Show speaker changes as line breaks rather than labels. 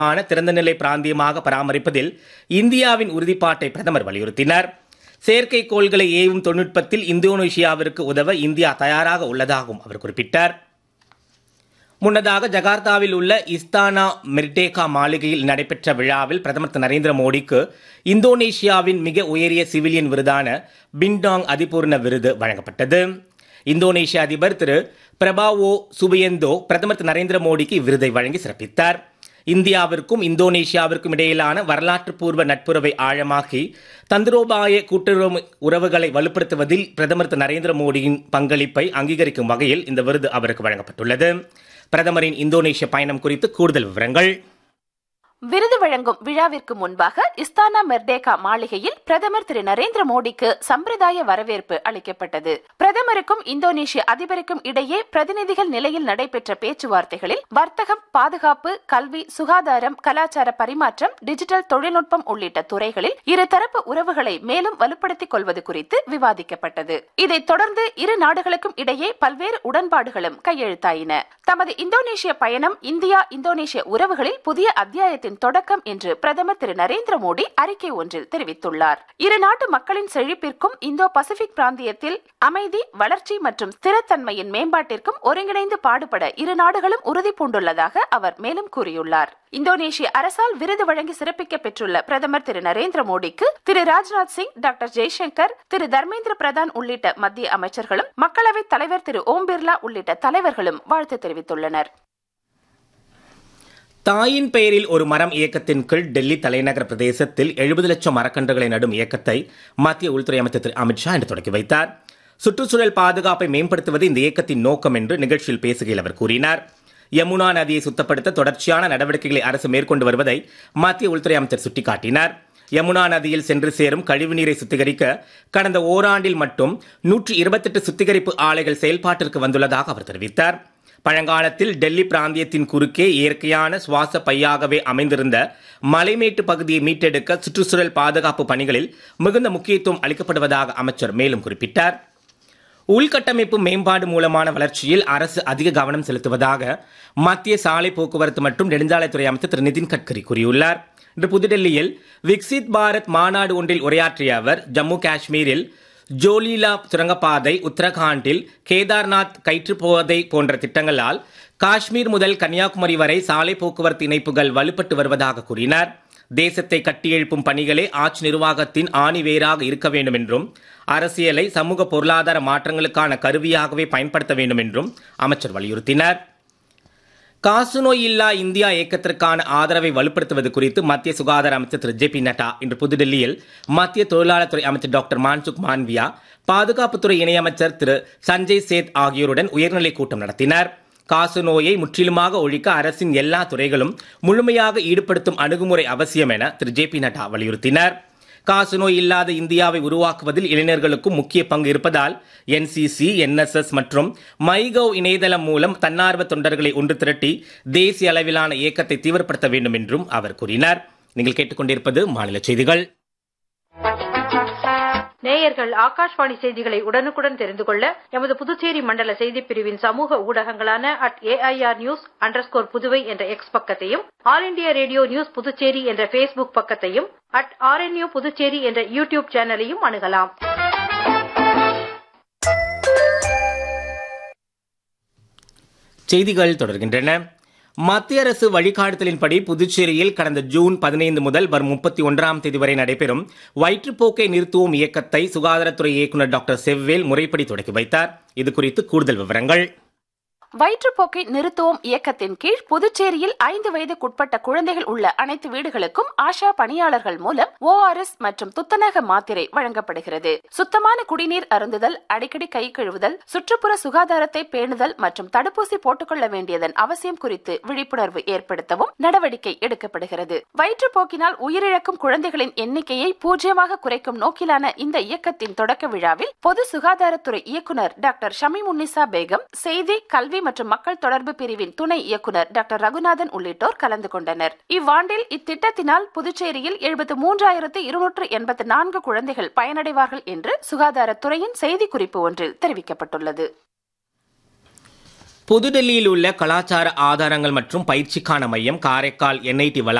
ஆன திறந்தநிலை பிராந்தியமாக பராமரிப்பதில் இந்தியாவின் உறுதிப்பாட்டை பிரதமர் வலியுறுத்தினார் செயற்கைக்கோள்களை ஏவும் தொழில்நுட்பத்தில் இந்தோனேஷியாவிற்கு உதவ இந்தியா தயாராக உள்ளதாகவும் அவர் குறிப்பிட்டார் முன்னதாக ஜகார்த்தாவில் உள்ள இஸ்தானா மெர்டேகா மாளிகையில் நடைபெற்ற விழாவில் பிரதமர் திரு நரேந்திர மோடிக்கு இந்தோனேஷியாவின் மிக உயரிய சிவிலியன் விருதான பின்டாங் அதிபூர்ண விருது வழங்கப்பட்டது இந்தோனேஷிய அதிபர் திரு பிரபாவோ சுபியந்தோ பிரதமர் திரு நரேந்திர மோடிக்கு இவ்விருதை வழங்கி சிறப்பித்தார் இந்தியாவிற்கும் இந்தோனேஷியாவிற்கும் இடையிலான வரலாற்று பூர்வ நட்புறவை ஆழமாக்கி தந்திரோபாய கூட்டுறவு உறவுகளை வலுப்படுத்துவதில் பிரதமர் திரு நரேந்திர மோடியின் பங்களிப்பை அங்கீகரிக்கும் வகையில் இந்த விருது அவருக்கு வழங்கப்பட்டுள்ளது பிரதமரின் இந்தோனேஷிய பயணம் குறித்து கூடுதல் விவரங்கள்
விருது வழங்கும் விழாவிற்கு முன்பாக இஸ்தானா மெர்டேகா மாளிகையில் பிரதமர் திரு நரேந்திர மோடிக்கு சம்பிரதாய வரவேற்பு அளிக்கப்பட்டது பிரதமருக்கும் இந்தோனேஷிய அதிபருக்கும் இடையே பிரதிநிதிகள் நிலையில் நடைபெற்ற பேச்சுவார்த்தைகளில் வர்த்தகம் பாதுகாப்பு கல்வி சுகாதாரம் கலாச்சார பரிமாற்றம் டிஜிட்டல் தொழில்நுட்பம் உள்ளிட்ட துறைகளில் இருதரப்பு உறவுகளை மேலும் வலுப்படுத்திக் கொள்வது குறித்து விவாதிக்கப்பட்டது இதைத் தொடர்ந்து இரு நாடுகளுக்கும் இடையே பல்வேறு உடன்பாடுகளும் கையெழுத்தாயின தமது இந்தோனேஷிய பயணம் இந்தியா இந்தோனேஷிய உறவுகளில் புதிய அத்தியாயத்தின் தொடக்கம் என்று பிரதமர் திரு நரேந்திர மோடி அறிக்கை ஒன்றில் தெரிவித்துள்ளார் இரு நாட்டு மக்களின் செழிப்பிற்கும் இந்தோ பசிபிக் பிராந்தியத்தில் அமைதி வளர்ச்சி மற்றும் ஸ்திரத்தன்மையின் மேம்பாட்டிற்கும் ஒருங்கிணைந்து பாடுபட இரு நாடுகளும் உறுதி பூண்டுள்ளதாக அவர் மேலும் கூறியுள்ளார் இந்தோனேஷிய அரசால் விருது வழங்கி சிறப்பிக்க பெற்றுள்ள பிரதமர் திரு நரேந்திர மோடிக்கு திரு ராஜ்நாத் சிங் டாக்டர் ஜெய்சங்கர் திரு தர்மேந்திர பிரதான் உள்ளிட்ட மத்திய அமைச்சர்களும் மக்களவைத் தலைவர் திரு ஓம் பிர்லா உள்ளிட்ட தலைவர்களும் வாழ்த்து தெரிவித்துள்ளனர்
தாயின் பெயரில் ஒரு மரம் இயக்கத்தின் கீழ் டெல்லி தலைநகர பிரதேசத்தில் எழுபது லட்சம் மரக்கன்றுகளை நடும் இயக்கத்தை மத்திய உள்துறை அமைச்சர் திரு அமித்ஷா இன்று தொடங்கி வைத்தார் சுற்றுச்சூழல் பாதுகாப்பை மேம்படுத்துவது இந்த இயக்கத்தின் நோக்கம் என்று நிகழ்ச்சியில் பேசுகையில் அவர் கூறினார் யமுனா நதியை சுத்தப்படுத்த தொடர்ச்சியான நடவடிக்கைகளை அரசு மேற்கொண்டு வருவதை மத்திய உள்துறை அமைச்சர் சுட்டிக்காட்டினார் யமுனா நதியில் சென்று சேரும் கழிவுநீரை சுத்திகரிக்க கடந்த ஓராண்டில் மட்டும் நூற்றி இருபத்தெட்டு சுத்திகரிப்பு ஆலைகள் செயல்பாட்டிற்கு வந்துள்ளதாக அவர் தெரிவித்தார் பழங்காலத்தில் டெல்லி பிராந்தியத்தின் குறுக்கே இயற்கையான சுவாச பையாகவே அமைந்திருந்த மலைமேட்டு பகுதியை மீட்டெடுக்க சுற்றுச்சூழல் பாதுகாப்பு பணிகளில் மிகுந்த முக்கியத்துவம் அளிக்கப்படுவதாக அமைச்சர் மேலும் குறிப்பிட்டார் உள்கட்டமைப்பு மேம்பாடு மூலமான வளர்ச்சியில் அரசு அதிக கவனம் செலுத்துவதாக மத்திய சாலை போக்குவரத்து மற்றும் நெடுஞ்சாலைத்துறை அமைச்சர் திரு நிதின் கட்கரி கூறியுள்ளார் இன்று புதுடெல்லியில் விக்சித் பாரத் மாநாடு ஒன்றில் உரையாற்றிய அவர் ஜம்மு காஷ்மீரில் ஜோலிலா சுரங்கப்பாதை உத்தரகாண்டில் கேதார்நாத் கயிற்றுப்போதை போன்ற திட்டங்களால் காஷ்மீர் முதல் கன்னியாகுமரி வரை சாலை போக்குவரத்து இணைப்புகள் வலுப்பட்டு வருவதாக கூறினார் தேசத்தை கட்டியெழுப்பும் பணிகளே ஆட்சி நிர்வாகத்தின் ஆணிவேராக இருக்க வேண்டும் என்றும் அரசியலை சமூக பொருளாதார மாற்றங்களுக்கான கருவியாகவே பயன்படுத்த வேண்டும் என்றும் அமைச்சர் வலியுறுத்தினார் காசநோய் இல்லா இந்தியா இயக்கத்திற்கான ஆதரவை வலுப்படுத்துவது குறித்து மத்திய சுகாதார அமைச்சர் திரு ஜே பி நட்டா இன்று புதுடெல்லியில் மத்திய தொழிலாளர் துறை அமைச்சர் டாக்டர் மான்சுக் மான்வியா பாதுகாப்புத்துறை இணையமைச்சர் திரு சஞ்சய் சேத் ஆகியோருடன் உயர்நிலை கூட்டம் நடத்தினார் காசநோயை முற்றிலுமாக ஒழிக்க அரசின் எல்லா துறைகளும் முழுமையாக ஈடுபடுத்தும் அணுகுமுறை அவசியம் என திரு ஜே பி நட்டா வலியுறுத்தினார் காசநோய் இல்லாத இந்தியாவை உருவாக்குவதில் இளைஞர்களுக்கும் முக்கிய பங்கு இருப்பதால் என்சிசி என்எஸ்எஸ் மற்றும் மைகவ் இணையதளம் மூலம் தன்னார்வ தொண்டர்களை ஒன்று திரட்டி தேசிய அளவிலான இயக்கத்தை தீவிரப்படுத்த வேண்டும் என்றும் அவர் கூறினார் நீங்கள் கேட்டுக்கொண்டிருப்பது மாநில செய்திகள்
நேயர்கள் ஆகாஷ்வாணி செய்திகளை உடனுக்குடன் தெரிந்து கொள்ள எமது புதுச்சேரி மண்டல செய்திப் பிரிவின் சமூக ஊடகங்களான at AIR news underscore Puduvai என்ற எக்ஸ் பக்கத்தையும் All India Radio news Puducherry என்ற ஃபேஸ்புக் பக்கத்தையும் அட் ஆர்என்யூ புதுச்சேரி என்ற யூடியூப் சேனலையும் அணுகலாம்
செய்திகள் தொடர்கின்றன மத்திய அரசு வழிகாட்டுதலின்படி புதுச்சேரியில் கடந்த ஜூன் பதினைந்து முதல் வரும் முப்பத்தி ஒன்றாம் தேதி வரை நடைபெறும் வயிற்றுப்போக்கை நிறுத்துவோம் இயக்கத்தை சுகாதாரத்துறை இயக்குநர் டாக்டர் செவ்வேல் முறைப்படி தொடங்கி வைத்தார் இது குறித்து கூடுதல் விவரங்கள்
வயிற்றுப்போக்கை நிறுத்துவோம் இயக்கத்தின் கீழ் புதுச்சேரியில் ஐந்து வயதுக்குட்பட்ட குழந்தைகள் உள்ள அனைத்து வீடுகளுக்கும் ஆஷா பணியாளர்கள் மூலம் ஓஆர்எஸ் மற்றும் துத்தநாக மாத்திரை வழங்கப்படுகிறது சுத்தமான குடிநீர் அருந்துதல் அடிக்கடி கை கழுவுதல் சுற்றுப்புற சுகாதாரத்தை பேணுதல் மற்றும் தடுப்பூசி போட்டுக்கொள்ள வேண்டியதன் அவசியம் குறித்து விழிப்புணர்வு ஏற்படுத்தவும் நடவடிக்கை எடுக்கப்படுகிறது வயிற்றுப்போக்கினால் உயிரிழக்கும் குழந்தைகளின் எண்ணிக்கையை பூஜ்ஜியமாக குறைக்கும் நோக்கிலான இந்த இயக்கத்தின் தொடக்க விழாவில் பொது சுகாதாரத்துறை இயக்குநர் டாக்டர் ஷமிமுன்னிசா பேகம் செய்தி கல்வி மற்றும் மக்கள் தொடர்பு பிரிவின் துணை இயக்குநர் டாக்டர் ரகுநாதன் உள்ளிட்டோர் கலந்து கொண்டனர் இவ்வாண்டில் இத்திட்டத்தினால் புதுச்சேரியில் எழுபத்து மூன்றாயிரத்து இருநூற்று எண்பத்து நான்கு குழந்தைகள் பயனடைவார்கள் என்று சுகாதாரத்துறையின் செய்திக்குறிப்பு ஒன்றில் தெரிவிக்கப்பட்டுள்ளது
புதுடெல்லியில் உள்ள கலாச்சார ஆதாரங்கள் மற்றும் பயிற்சிக்கான மையம் காரைக்கால் என்ஐடி